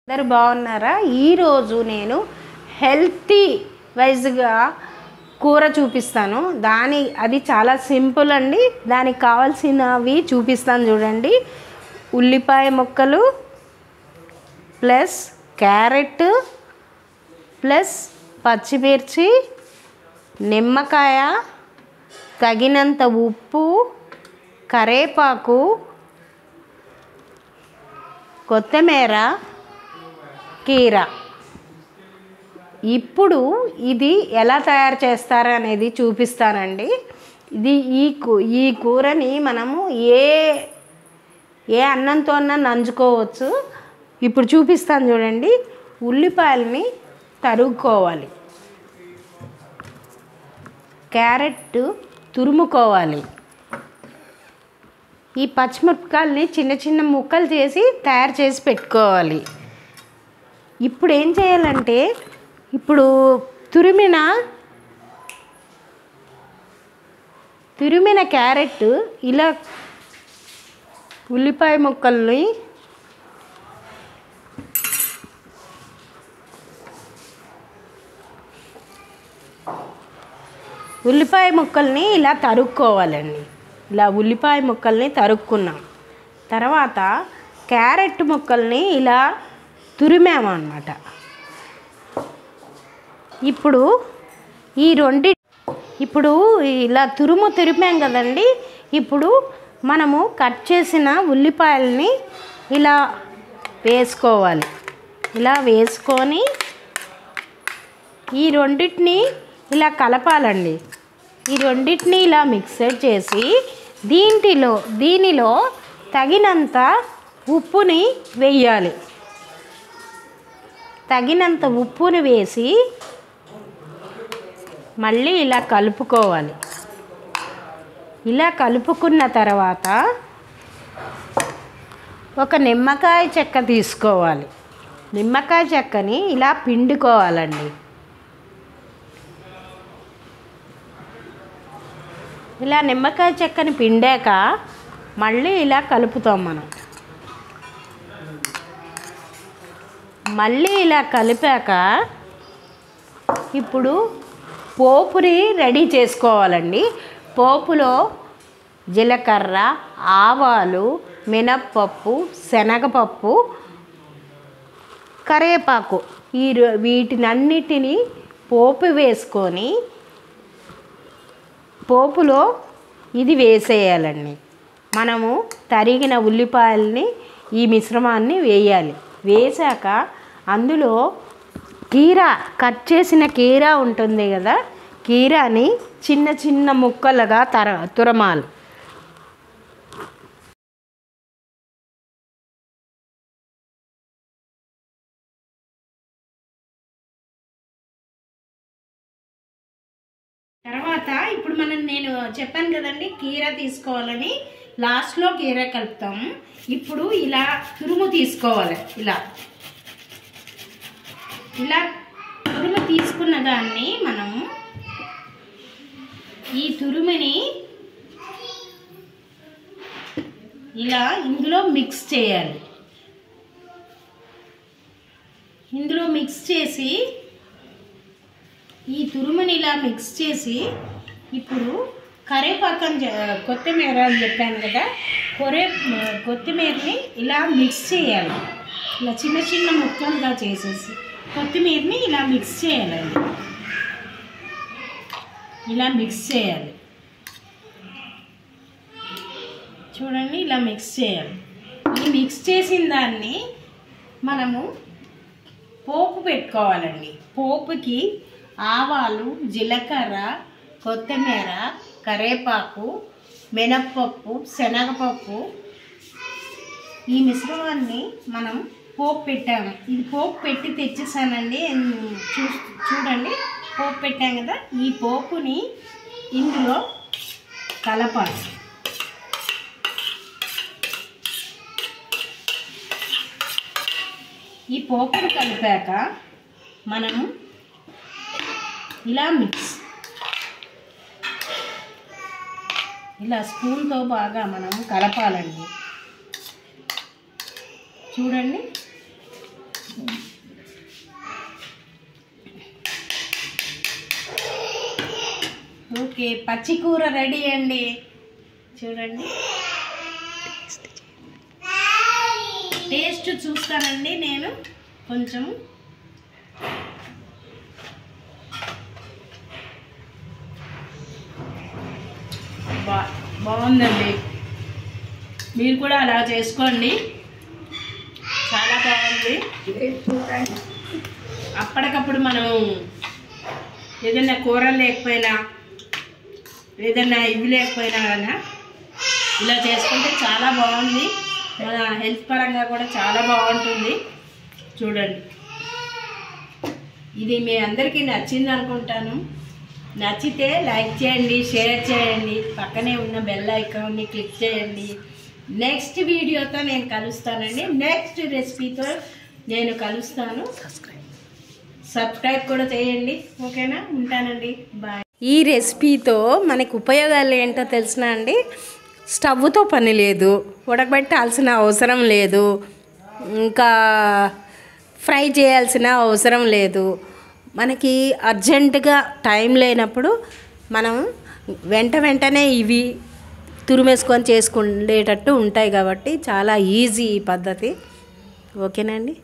అందరు బాగున్నారా ఈరోజు నేను హెల్తీ వైజ్గా కూర చూపిస్తాను దాని అది చాలా సింపుల్ అండి దానికి కావాల్సినవి చూపిస్తాను చూడండి ఉల్లిపాయ ముక్కలు ప్లస్ క్యారెట్ ప్లస్ పచ్చిమిర్చి నిమ్మకాయ తగినంత ఉప్పు కరేపాకు కొత్తిమీర కీర ఇప్పుడు ఇది ఎలా తయారు చేస్తారు అనేది చూపిస్తానండి ఇది ఈ కూ ఈ కూరని మనము ఏ ఏ అన్నంతో అన్నా నంచుకోవచ్చు ఇప్పుడు చూపిస్తాను చూడండి ఉల్లిపాయలని తరుగుకోవాలి క్యారెట్ తురుముకోవాలి ఈ పచ్చిమిరపకాయలని చిన్న చిన్న ముక్కలు చేసి తయారు చేసి పెట్టుకోవాలి ఇప్పుడు ఏం చేయాలంటే ఇప్పుడు తురిమిన తురిమిన క్యారెట్ ఇలా ఉల్లిపాయ ముక్కల్ని ఉల్లిపాయ ముక్కల్ని ఇలా తరుక్కోవాలండి ఇలా ఉల్లిపాయ ముక్కల్ని తరుక్కున్నాం తర్వాత క్యారెట్ ముక్కల్ని ఇలా తురిమామన్నమాట ఇప్పుడు ఈ రెండి ఇప్పుడు ఇలా తురుము తురిమాం కదండి ఇప్పుడు మనము కట్ చేసిన ఉల్లిపాయల్ని ఇలా వేసుకోవాలి ఇలా వేసుకొని ఈ రెండింటిని ఇలా కలపాలండి ఈ రెండింటిని ఇలా మిక్సర్ చేసి దీంట్లో దీనిలో తగినంత ఉప్పుని వేయాలి తగినంత ఉప్పుని వేసి మళ్ళీ ఇలా కలుపుకోవాలి ఇలా కలుపుకున్న తర్వాత ఒక నిమ్మకాయ చెక్క తీసుకోవాలి నిమ్మకాయ చెక్కని ఇలా పిండుకోవాలండి ఇలా నిమ్మకాయ చెక్కని పిండాక మళ్ళీ ఇలా కలుపుతాం మనం మళ్ళీ ఇలా కలిపాక ఇప్పుడు పోపుని రెడీ చేసుకోవాలండి పోపులో జీలకర్ర ఆవాలు మినప్పప్పు శనగపప్పు కరివేపాకు ఈ రో- వీటినన్నిటిని పోపు వేసుకొని పోపులో ఇది వేసేయాలండి మనము తరిగిన ఉల్లిపాయల్ని ఈ మిశ్రమాన్ని వేయాలి వేశాక అందులో కీర కట్ చేసిన కీర ఉంటుంది కదా కీరాని చిన్న చిన్న ముక్కలుగా తర తురమాలి తర్వాత ఇప్పుడు మనం నేను చెప్పాను కదండి కీర తీసుకోవాలని లాస్ట్లో కీర కలుపుతాం ఇప్పుడు ఇలా తురుము తీసుకోవాలి ఇలా ఇలా తురుము తీసుకున్న దాన్ని మనం ఈ తురుముని ఇలా ఇందులో మిక్స్ చేయాలి ఇందులో మిక్స్ చేసి ఈ తురుముని ఇలా మిక్స్ చేసి ఇప్పుడు కరేపాకం జ- కొత్తిమీర అని చెప్పాను కదా కొరే కొత్తిమీరని ఇలా మిక్స్ చేయాలి ఇలా చిన్న చిన్న ముక్కలుగా చేసేసి కొత్తిమీరని ఇలా మిక్స్ చేయాలండి ఇలా మిక్స్ చేయాలి చూడండి ఇలా మిక్స్ చేయాలి ఈ మిక్స్ చేసిన దాన్ని మనము పోపు పెట్టుకోవాలండి పోపుకి ఆవాలు జీలకర్ర కొత్తిమీర కరేపాకు మినప్పప్పు శనగపప్పు ఈ మిశ్రమాన్ని మనం పోపు పెట్టాము ఇది పోపు పెట్టి తెచ్చేసానండి ఎన్- చూ చూడండి పోపు పెట్టాం కదా ఈ పోపుని ఇందులో కలపాలి ఈ పోపును కలిపాక మనము ఇలా మిక్స్ ఇలా స్పూన్తో బాగా మనం కలపాలండి చూడండి ఓకే పచ్చి కూర రెడీ అండి చూడండి టేస్ట్ చూస్తానండి నేను కొంచెం బా బాగుందండి మీరు కూడా అలా చేసుకోండి చాలా బాగుంది అప్పటికప్పుడు మనం ఏదైనా కూరలు లేకపోయినా ఏదైనా ఇవి లేకపోయినా కానీ ఇలా చేసుకుంటే చాలా బాగుంది మన హెల్త్ పరంగా కూడా చాలా బాగుంటుంది చూడండి ఇది మీ అందరికీ నచ్చింది అనుకుంటాను నచ్చితే లైక్ చేయండి షేర్ చేయండి పక్కనే ఉన్న బెల్ ఐకాన్ని క్లిక్ చేయండి నెక్స్ట్ వీడియోతో నేను కలుస్తానండి నెక్స్ట్ రెసిపీతో నేను కలుస్తాను సబ్స్క్రైబ్ కూడా చేయండి ఓకేనా ఉంటానండి బాయ్ ఈ రెసిపీతో మనకి ఉపయోగాలు ఏంటో తెలిసిన అండి స్టవ్తో పని లేదు ఉడకబెట్టాల్సిన అవసరం లేదు ఇంకా ఫ్రై చేయాల్సిన అవసరం లేదు మనకి అర్జెంటుగా టైం లేనప్పుడు మనం వెంట వెంటనే ఇవి తురిమేసుకొని చేసుకునేటట్టు ఉంటాయి కాబట్టి చాలా ఈజీ ఈ పద్ధతి ఓకేనండి